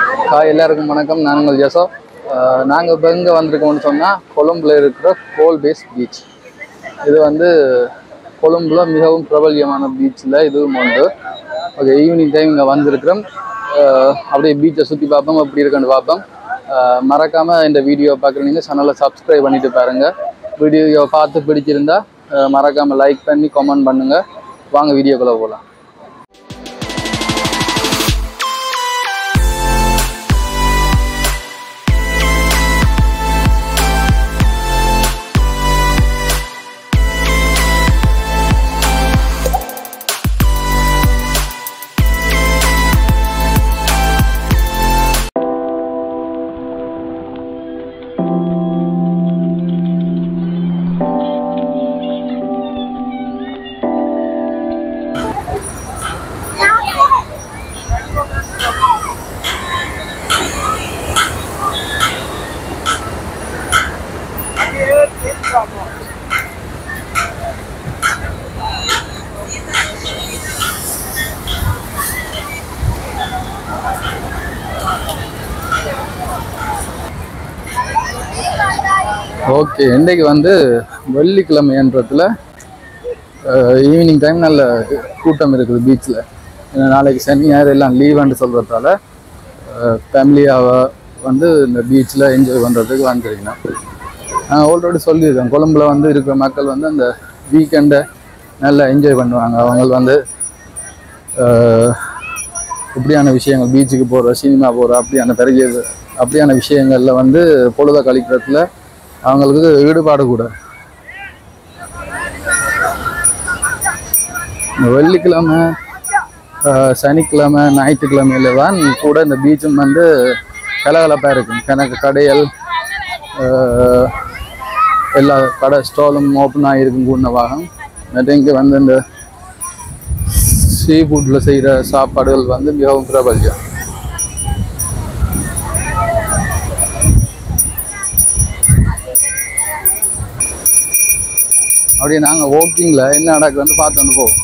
hi எல்லாருக்கும் வணக்கம் நான் உங்கள் ஜெசோ நாங்கள் இப்போ எங்கே வந்திருக்கோம்னு சொன்னால் கொழும்புல இருக்கிற கோல் பேஸ் பீச் இது வந்து கொழும்புல மிகவும் பிரபல்யமான பீச்சில் இதுவும் உண்டு ஓகே ஈவினிங் டைம் இங்கே வந்திருக்கிறோம் அஹ் அப்படியே பீச்சை சுற்றி பார்ப்போம் எப்படி இருக்குன்னு பார்ப்போம் அஹ் மறக்காம இந்த வீடியோ பார்க்குறீங்க சேனலை சப்ஸ்கிரைப் பண்ணிட்டு பாருங்க வீடியோ பார்த்து பிடிச்சிருந்தா அஹ் மறக்காம லைக் பண்ணி கமெண்ட் பண்ணுங்க வாங்க வீடியோக்குள்ளே போகலாம் ஓகே இன்றைக்கு வந்து வெள்ளிக்கிழமைன்றதுல ஈவினிங் டைம் நல்ல கூட்டம் இருக்குது பீச்சில் நாளைக்கு சனி ஞாயிறு எல்லாம் லீவுன்னு சொல்கிறதால ஃபேமிலியாக வந்து இந்த பீச்சில் என்ஜாய் பண்ணுறதுக்கு வந்திருக்கேன் நான் ஆல்ரெடி சொல்லியிருக்கேன் கொழும்புல வந்து இருக்கிற மக்கள் வந்து அந்த வீக்கெண்டை நல்லா என்ஜாய் பண்ணுவாங்க அவங்க வந்து அஹ், இப்படியான விஷயங்கள் பீச்சுக்கு போகிற சினிமா போகிற அப்படியான பெரிய அப்படியான விஷயங்களில் வந்து பொழுதை கழிக்கிறதுல அவங்களுக்கு ஈடுபாடு கூட இந்த வெள்ளிக்கிழமை ஆஹ், சனிக்கிழமை ஞாயிற்றுக்கிழமையில தான் கூட இந்த பீச்சும் வந்து கலகலப்பாக இருக்கும் கணக்கு கடைகள் ஆஹ், எல்லா கடை ஸ்டாலும் ஓப்பன் ஆகிருக்கும் கூடவாகும் மற்ற இங்கே வந்து இந்த சீ ஃபுட்டில் செய்கிற சாப்பாடுகள் வந்து மிகவும் பிரபல்யம் அப்படியே நாங்கள் வாக்கிங்கில் என்ன நடக்கு வந்து பார்த்து வந்து போவோம்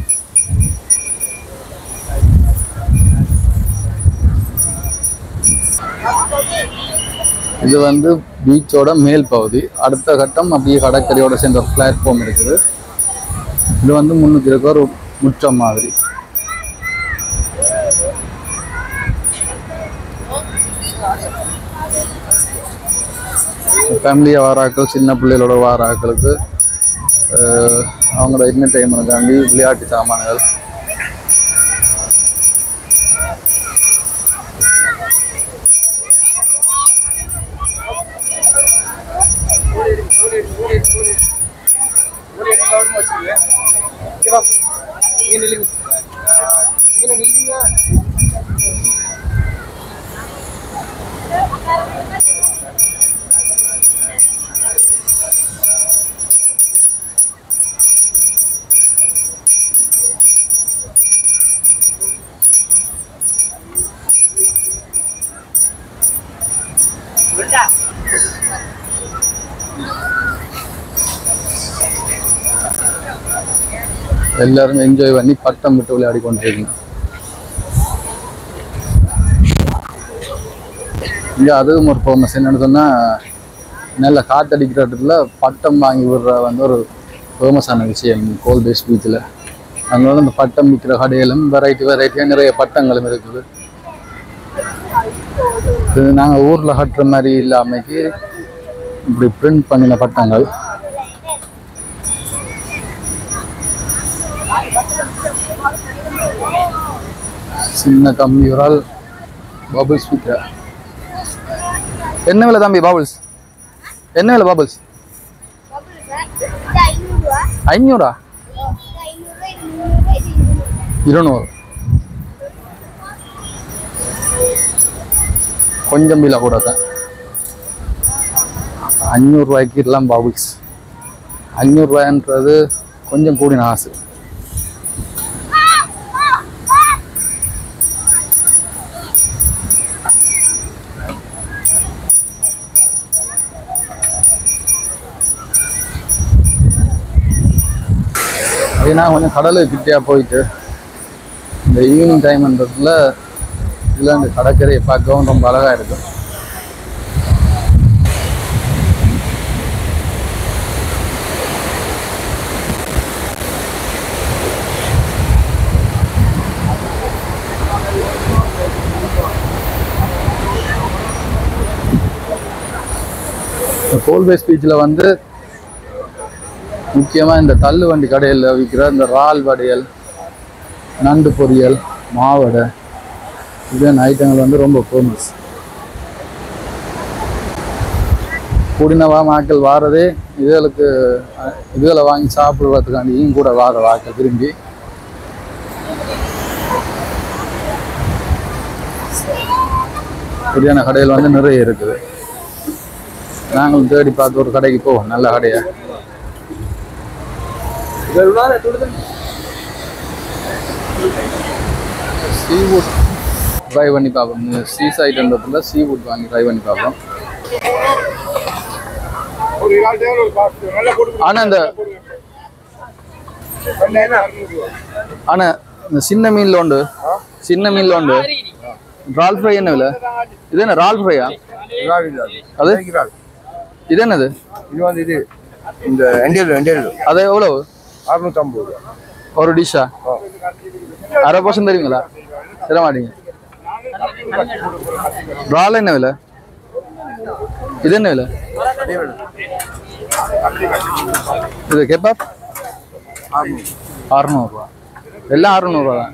இது வந்து பீச்சோட மேல் பகுதி அடுத்த கட்டம் அப்படியே கடற்கரையோட சேர்ந்த பிளாட்ஃபார்ம் இருக்குது இது வந்து முன்னுக்கு இருக்க ஒரு முற்றம் மாதிரி ஃபேமிலியாக வர ஆட்கள் சின்ன பிள்ளைகளோட வர ஆட்களுக்கு அஹ், அவங்களோட என்டர்டைன்மெண்ட்டுக்காண்டி விளையாட்டு சாமான்கள் எல்லாரும் என்ஜாய் பண்ணி பட்டம் விட்டு விளையாடி கொண்டிருக்கீங்க இங்கே அதுவும் ஒரு ஃபேமஸ் என்னன்னு சொன்னால் நல்ல காத்தடிக்கிற இடத்துல பட்டம் வாங்கி விடுற வந்து ஒரு ஃபேமஸான விஷயம் கோல் பேஸ் பீச்சில் அங்கே வந்து அந்த பட்டம் விற்கிற கடையிலும் வெரைட்டி வெரைட்டியாக நிறைய பட்டங்களும் இருக்குது இது நாங்கள் ஊரில் கட்டுற மாதிரி இல்லாமைக்கு இப்படி பிரிண்ட் பண்ணின பட்டங்கள் சின்ன கம்மி ஒரு ஆள் பபுள்ஸ் விற்கிற என்ன விலை தம்பி பபுள்ஸ் என்ன விலை பபுள்ஸ் ஐநூறா இருநூறு கொஞ்சம் விலை கூட தான் அஞ்சூறுரூவாய்க்கு எல்லாம் பபுள்ஸ் அஞ்சூறுரூவான்றது கொஞ்சம் கூடின ஆசை அப்படின்னா கொஞ்சம் கடலுக்கு கிட்டேயா போயிட்டு இந்த ஈவினிங் டைம்ன்றதுல பீச்சில் அந்த கடற்கரையை பார்க்கவும் ரொம்ப அழகாக இருக்கும் இந்த கோல்பேஸ் பீச்சில் வந்து முக்கியமாக இந்த தள்ளு வண்டி கடையில் விற்கிற இந்த இறால் வடையல் நண்டு பொரியல் மாவடை இதுதான் ஐட்டங்கள் வந்து ரொம்ப ஃபேமஸ் கூடினவா மாக்கள் வாரதே இதுகளுக்கு அஹ், இதுகளை வாங்கி சாப்பிடுறதுக்காண்டியும் கூட வார வாக்கள் விரும்பி இப்படியான கடைகள் வந்து நிறைய இருக்குது நாங்களும் தேடி பார்த்து ஒரு கடைக்கு போவோம் நல்ல கடையா சீவுட் ட்ரை பண்ணி பார்ப்போம் இந்த சீ சைட்ன்றதுல சீவுட் வாங்கி ட்ரை பண்ணி பார்ப்போம் ஒரு இறால் தேவை ஒரு பாக்ஸ் நல்லா கொடுங்க ஆனா இந்த ஆனா இந்த சின்ன மீன்ல உண்டு சின்ன மீன்ல உண்டு ரால் ஃப்ரை என்ன விலை இது என்ன ரால் ஃப்ரையா இறால் இது அது இறால் இது என்னது இது வந்து இது இந்த எண்டியல் எண்டியல் அது எவ்வளவு அறுநூத்தம்பது ரூபா ஒரு டிஷ்ஷா அரை பர்சன்ட் தருவீங்களா தர மாட்டீங்க ரால் என்ன விலை இது என்ன விலை இது கெபாப் அறுநூறுவா எல்லாம் அறுநூறுவா தான்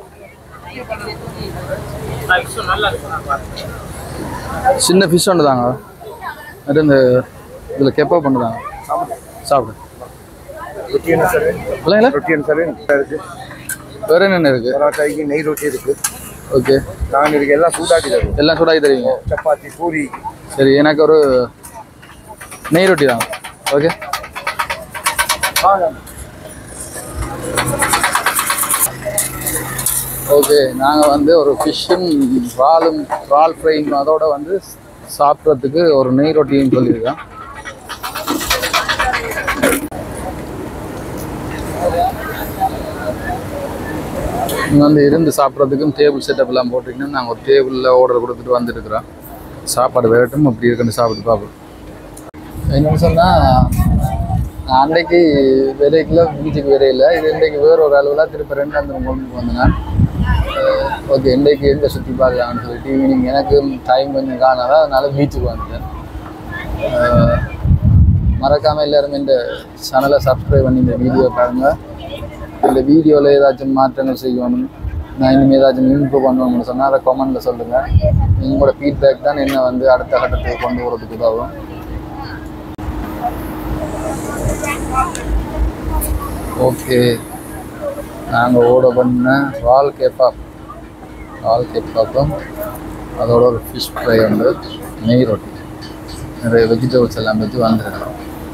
சின்ன ஃபிஷ் ஒன்று தாங்க அது இந்த இதில் கெப்பாப் ஒன்று தாங்க சாப்பிடு ரொட்டி என்ன சார் இல்லைங்களா ரொட்டி என்ன சார் இருக்கு வேற என்னென்ன இருக்கு பரோட்டாய்க்கு நெய் ரொட்டி இருக்கு ஓகே நான் இருக்கு எல்லாம் சூடாக்கி தருவோம் எல்லாம் சூடாகி தருவீங்க சப்பாத்தி பூரி சரி எனக்கு ஒரு நெய் ரொட்டி தாங்க ஓகே ஓகே நாங்கள் வந்து ஒரு ஃபிஷ்ஷும் இறாலும் இறால் ஃப்ரையும் அதோட வந்து சாப்பிட்றதுக்கு ஒரு நெய் ரொட்டியும் சொல்லியிருக்கேன் இங்கே வந்து இருந்து சாப்பிட்றதுக்கும் டேபிள் செட்டப் எல்லாம் போட்டிங்கன்னா நாங்கள் ஒரு டேபிளில் ஆர்டர் கொடுத்துட்டு வந்துருக்குறோம் சாப்பாடு வேகட்டும் அப்படி இருக்குன்னு சாப்பிட்டு பார்ப்போம் என்னன்னு சொன்னால் நான் அன்னைக்கு விலைக்குள்ள பீச்சுக்கு விரையில இது இன்றைக்கு வேற ஒரு அளவில் திருப்பி ரெண்டாந்தரம் கொண்டு வந்தேன் ஓகே இன்றைக்கு எங்கே சுற்றி பார்க்கலாம்னு சொல்லிட்டு ஈவினிங் எனக்கு டைம் கொஞ்சம் காணாத அதனால பீச்சுக்கு வந்துட்டேன் அஹ், மறக்காம எல்லாரும் இந்த சேனலை சப்ஸ்கிரைப் பண்ணி இந்த வீடியோ பாருங்க இந்த வீடியோவில் ஏதாச்சும் மாற்றங்கள் செய்யணும் நான் இனிமேல் ஏதாச்சும் இம்ப்ரூவ் பண்ணணும்னு சொன்னால் அதை கமெண்ட்டில் சொல்லுங்கள் உங்களோட ஃபீட்பேக் தான் என்ன வந்து அடுத்த கட்டத்துக்கு கொண்டு வரதுக்கு உதவும் ஓகே நாங்கள் ஓட பண்ண ரால் கேப்பாப் ரால் கேப்பாப்பும் அதோட ஒரு ஃபிஷ் ஃப்ரை வந்து நெய் ரொட்டி நிறைய வெஜிடபிள்ஸ் எல்லாம் வச்சு வந்துருக்கலாம்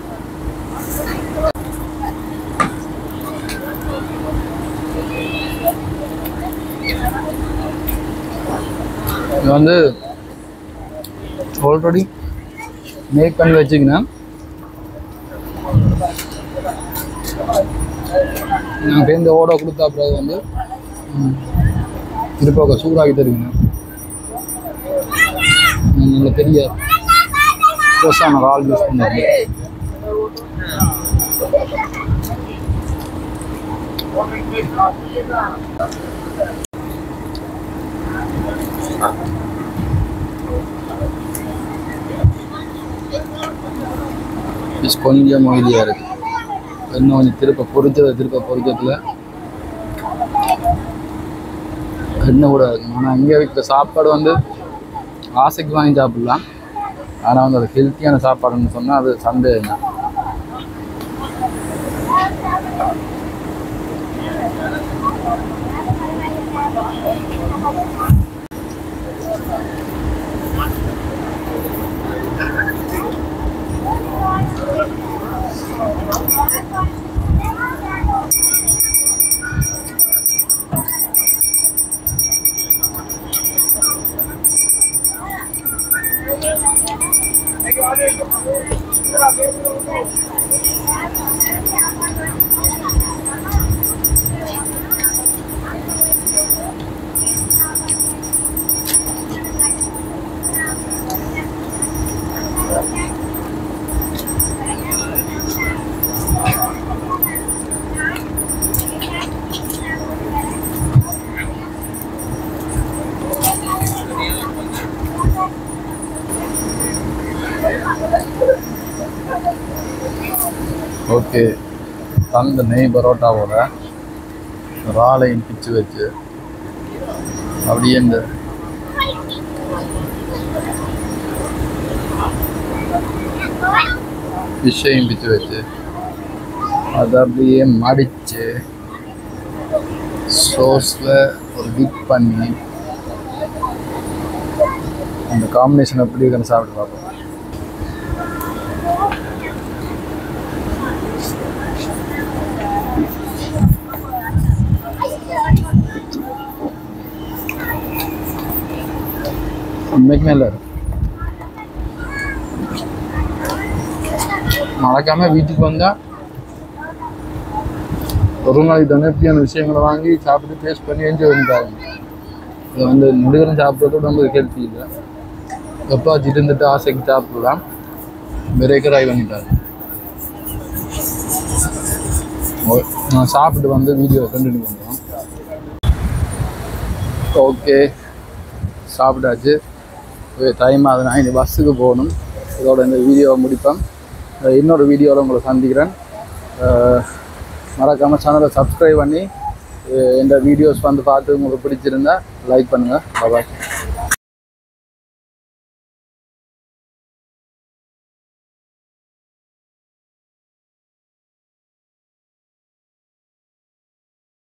இது வந்து ஆல்ரெடி மேக் பண்ணி வச்சுக்கினா நான் பேருந்து ஓட கொடுத்தா பிறகு வந்து ம், திருப்ப சூடாகி தருவீங்க நல்ல பெரிய ஃப்ரெஷ்ஷான ரால் யூஸ் பண்ணுறேன் ஃபிஷ் கொஞ்சம் மொய்லியாக இருக்குது இன்னும் கொஞ்சம் திருப்ப பொரிச்சதை திருப்ப பொரிச்சதில் எண்ணெய் கூட இருக்கும் ஆனால் இங்கே விற்கிற சாப்பாடு வந்து ஆசைக்கு வாங்கி சாப்பிடலாம் ஆனால் வந்து அது ஹெல்த்தியான சாப்பாடுன்னு சொன்னால் அது சந்தேகம் தான் ஓகே தந்த நெய் பரோட்டாவோட இறாலையும் பிச்சு வச்சு அப்படியே இந்த ஃபிஷ்ஷையும் பிச்சு வச்சு அதை அப்படியே மடித்து சோஸில் ஒரு டிப் பண்ணி அந்த காம்பினேஷன் எப்படி இருக்குன்னு சாப்பிட்டு பார்ப்போம் உண்மைக்குமே இல்லை மறக்காம வீட்டுக்கு வந்தா ஒரு நாளைக்கு தானே இப்படியான விஷயங்களை வாங்கி சாப்பிட்டு டேஸ்ட் பண்ணி என்ஜாய் பண்ணிட்டாங்க இதை வந்து நெடுகரம் சாப்பிட்றது ரொம்ப ஹெல்த்தி இல்லை எப்பாச்சும் இருந்துட்டு ஆசைக்கு சாப்பிடலாம் பிரேக்கர் பண்ணிட்டாங்க ஓ, நான் சாப்பிட்டு வந்து வீடியோ கண்டினியூ பண்ணுறோம் ஓகே சாப்பிட்டாச்சு டைம் ஆகுது நான் இனி பஸ்ஸுக்கு போகணும் இதோட இந்த வீடியோவை முடிப்பேன் அஹ் இன்னொரு வீடியோவில் உங்களை சந்திக்கிறேன் மறக்காமல் சேனலை சப்ஸ்கிரைப் பண்ணி அஹ் இந்த வீடியோஸ் வந்து பார்த்து உங்களுக்கு பிடிச்சிருந்தா லைக் பண்ணுங்கள் பாய்